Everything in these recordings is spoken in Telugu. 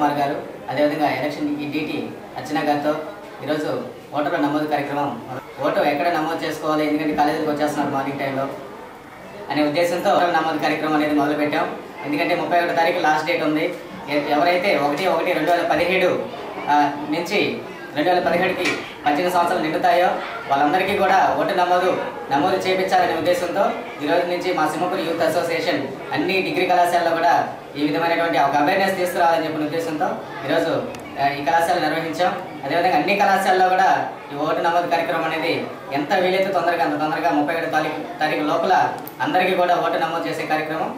కుమార్ గారు అదేవిధంగా ఎలక్షన్ డిటి అర్చన గారితో ఈరోజు ఓటర్ల నమోదు కార్యక్రమం ఓటు ఎక్కడ నమోదు చేసుకోవాలి ఎందుకంటే కాలేజీకి వచ్చేస్తున్నారు మార్నింగ్ టైంలో అనే ఉద్దేశంతో ఓటర్ల నమోదు కార్యక్రమం అనేది మొదలుపెట్టాం ఎందుకంటే ముప్పై ఒకటో తారీఖు లాస్ట్ డేట్ ఉంది ఎ- ఎవరైతే ఒకటి ఒకటి రెండు వేల పదిహేడు ఆ, నుంచి రెండు వేల పదిహేడుకి పద్దెనిమిది సంవత్సరాలు నిండుతాయో వాళ్ళందరికీ కూడా ఓటు నమోదు నమోదు చేయించాలనే ఉద్దేశంతో ఈ రోజు నుంచి మా సింహపురి యూత్ అసోసియేషన్ అన్ని డిగ్రీ కళాశాలలో కూడా ఈ విధమైనటువంటి ఒక అవేర్నెస్ తీసుకురావాలని చెప్పిన ఉద్దేశంతో ఈరోజు ఆ, ఈ కళాశాల నిర్వహించాం అదేవిధంగా అన్ని కళాశాలలో కూడా ఈ ఓటు నమోదు కార్యక్రమం అనేది ఎంత వీలైతే తొందరగా అంత తొందరగా ముప్పై ఒకటి తారీఖు తారీఖు లోపల అందరికీ కూడా ఓటు నమోదు చేసే కార్యక్రమం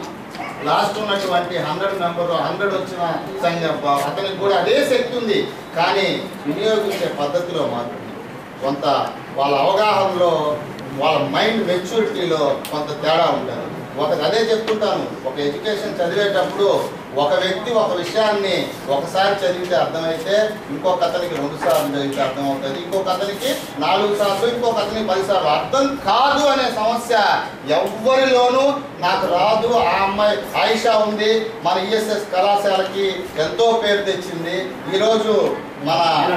లాస్ట్ ఉన్నటువంటి హండ్రెడ్ నెంబర్ హండ్రెడ్ వచ్చిన సంఘం అతనికి కూడా అదే శక్తి ఉంది కానీ వినియోగించే పద్ధతిలో మార్పు కొంత వాళ్ళ అవగాహనలో వాళ్ళ మైండ్ మెచ్యూరిటీలో కొంత తేడా ఉంటుంది ఒక అదే చెప్తుంటాను ఒక ఎడ్యుకేషన్ చదివేటప్పుడు ఒక వ్యక్తి ఒక విషయాన్ని ఒకసారి చదివితే అర్థమైతే ఇంకొక అతనికి రెండు సార్లు చదివితే అర్థమవుతుంది ఇంకొక అతనికి నాలుగు సార్లు ఇంకొక అతనికి పది సార్లు అర్థం కాదు అనే సమస్య ఎవ్వరిలోనూ నాకు రాదు ఆ అమ్మాయి ఆయిషా ఉంది మన ఈఎస్ఎస్ కళాశాలకి ఎంతో పేరు తెచ్చింది ఈరోజు మన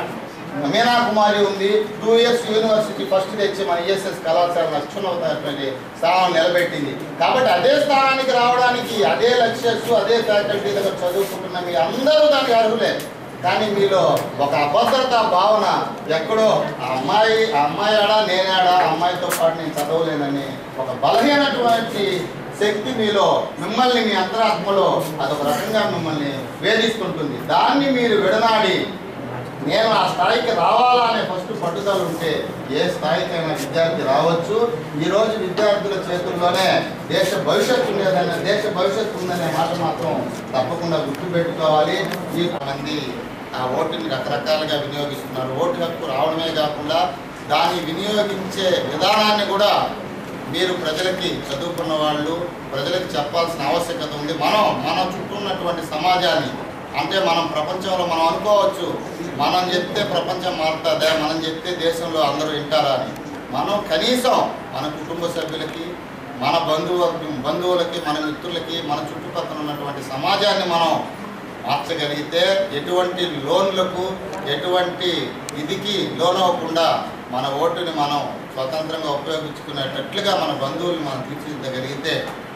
మీనా కుమారి ఉంది టూ ఇయర్స్ యూనివర్సిటీ ఫస్ట్ తెచ్చి మన ఈఎస్ఎస్ కళాశాల అత్యున్నతమైనటువంటి స్థానం నిలబెట్టింది కాబట్టి అదే స్థానానికి రావడానికి అదే లక్ష్యస్ అదే ఫ్యాకల్టీ దగ్గర చదువుకుంటున్న మీ అందరూ దానికి అర్హులే కానీ మీలో ఒక అభద్రతా భావన ఎక్కడో ఆ అమ్మాయి ఆ అమ్మాయి ఆడా నేనాడా ఆ అమ్మాయితో పాటు నేను చదవలేనని ఒక బలహీనటువంటి శక్తి మీలో మిమ్మల్ని మీ అంతరాత్మలో అదొక రకంగా మిమ్మల్ని వేధిస్తుంటుంది దాన్ని మీరు విడనాడి నేను ఆ స్థాయికి రావాలా అనే ఫస్ట్ పట్టుదల ఉంటే ఏ స్థాయికైనా విద్యార్థి రావచ్చు ఈ రోజు విద్యార్థుల చేతుల్లోనే దేశ భవిష్యత్తు ఉండేదనే దేశ భవిష్యత్తు ఉందనే మాట మాత్రం తప్పకుండా గుర్తుపెట్టుకోవాలి ఈ మంది ఆ ఓటుని రకరకాలుగా వినియోగిస్తున్నారు ఓటు హక్కు రావడమే కాకుండా దాన్ని వినియోగించే విధానాన్ని కూడా మీరు ప్రజలకి చదువుకున్న వాళ్ళు ప్రజలకు చెప్పాల్సిన ఆవశ్యకత ఉంది మనం మన చుట్టూ ఉన్నటువంటి సమాజాన్ని అంటే మనం ప్రపంచంలో మనం అనుకోవచ్చు మనం చెప్తే ప్రపంచం మారుతుందా మనం చెప్తే దేశంలో అందరూ వింటారా అని మనం కనీసం మన కుటుంబ సభ్యులకి మన బంధువు బంధువులకి మన మిత్రులకి మన చుట్టుపక్కల ఉన్నటువంటి సమాజాన్ని మనం మార్చగలిగితే ఎటువంటి లోన్లకు ఎటువంటి ఇదికి లోన్ అవ్వకుండా మన ఓటుని మనం స్వతంత్రంగా ఉపయోగించుకునేటట్లుగా మన బంధువుల్ని మనం తీర్చిదిద్దగలిగితే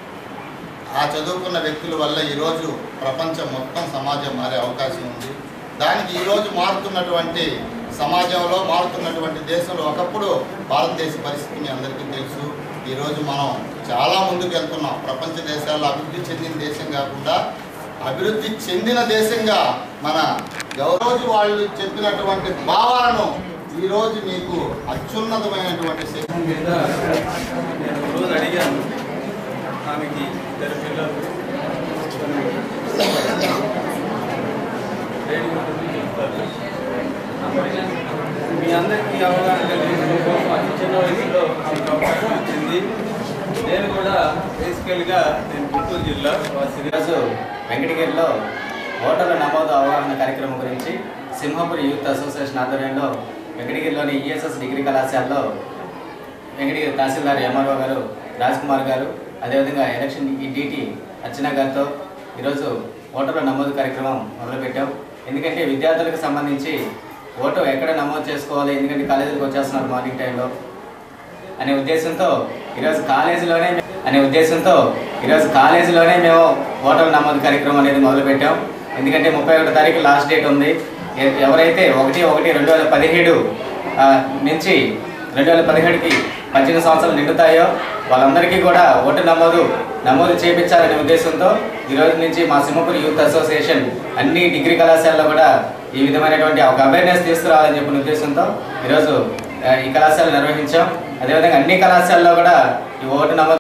ఆ చదువుకున్న వ్యక్తుల వల్ల ఈరోజు ప్రపంచం మొత్తం సమాజం మారే అవకాశం ఉంది దానికి ఈరోజు మారుతున్నటువంటి సమాజంలో మారుతున్నటువంటి దేశంలో ఒకప్పుడు భారతదేశ పరిస్థితి మీ అందరికీ తెలుసు ఈరోజు మనం చాలా ముందుకు వెళ్తున్నాం ప్రపంచ దేశాల్లో అభివృద్ధి చెందిన దేశం కాకుండా అభివృద్ధి చెందిన దేశంగా మన గౌరవ వాళ్ళు చెప్పినటువంటి భావాలను ఈరోజు మీకు అత్యున్నతమైనటువంటి శక్తి మీద నేను ఒక రోజు అడిగాను ఆమెకి ఇద్దరు పిల్లలు ట్రైనింగ్ ఉంటుంది చెప్తారు మీ అందరికీ అవగాహన కలిగింది అతి చిన్న వయసులో మీకు అవకాశం వచ్చింది నేను కూడా బేసికల్గా నేను గుంటూరు జిల్లా వాసిని ఈరోజు వెంకటగిరిలో ఓటర్ల నమోదు అవగాహన కార్యక్రమం గురించి సింహపురి యూత్ అసోసియేషన్ ఆధ్వర్యంలో వెంకటగిరిలోని ఈఎస్ఎస్ డిగ్రీ కళాశాలలో వెంకటగిరి తహసీల్దార్ ఎంఆర్ఓ గారు రాజ్ కుమార్ గారు అదేవిధంగా ఎలక్షన్ డిటి అర్చన గారితో ఈరోజు ఓటర్ల నమోదు కార్యక్రమం మొదలుపెట్టాం ఎందుకంటే విద్యార్థులకు సంబంధించి ఓటు ఎక్కడ నమోదు చేసుకోవాలి ఎందుకంటే కాలేజీలకు వచ్చేస్తున్నారు మార్నింగ్ టైంలో అనే ఉద్దేశంతో ఈరోజు కాలేజీలోనే అనే ఉద్దేశంతో ఈరోజు కాలేజీలోనే మేము ఓటర్ నమోదు కార్యక్రమం అనేది మొదలుపెట్టాం ఎందుకంటే ముప్పై ఒకటో తారీఖు లాస్ట్ డేట్ ఉంది ఎ- ఎవరైతే ఒకటి ఒకటి రెండు వేల పదిహేడు ఆ, నుంచి రెండు వేల పదిహేడుకి పద్దెనిమిది సంవత్సరాలు నిండుతాయో వాళ్ళందరికీ కూడా ఓటు నమోదు నమోదు చేయించాలనే ఉద్దేశంతో ఈ రోజు నుంచి మా సింహపురి యూత్ అసోసియేషన్ అన్ని డిగ్రీ కళాశాలలో కూడా ఈ విధమైనటువంటి ఒక అవేర్నెస్ తీసుకురావాలని చెప్పిన ఉద్దేశంతో ఈరోజు ఆ, ఈ కళాశాల నిర్వహించాం అదేవిధంగా అన్ని కళాశాలలో కూడా ఈ ఓటు నమోదు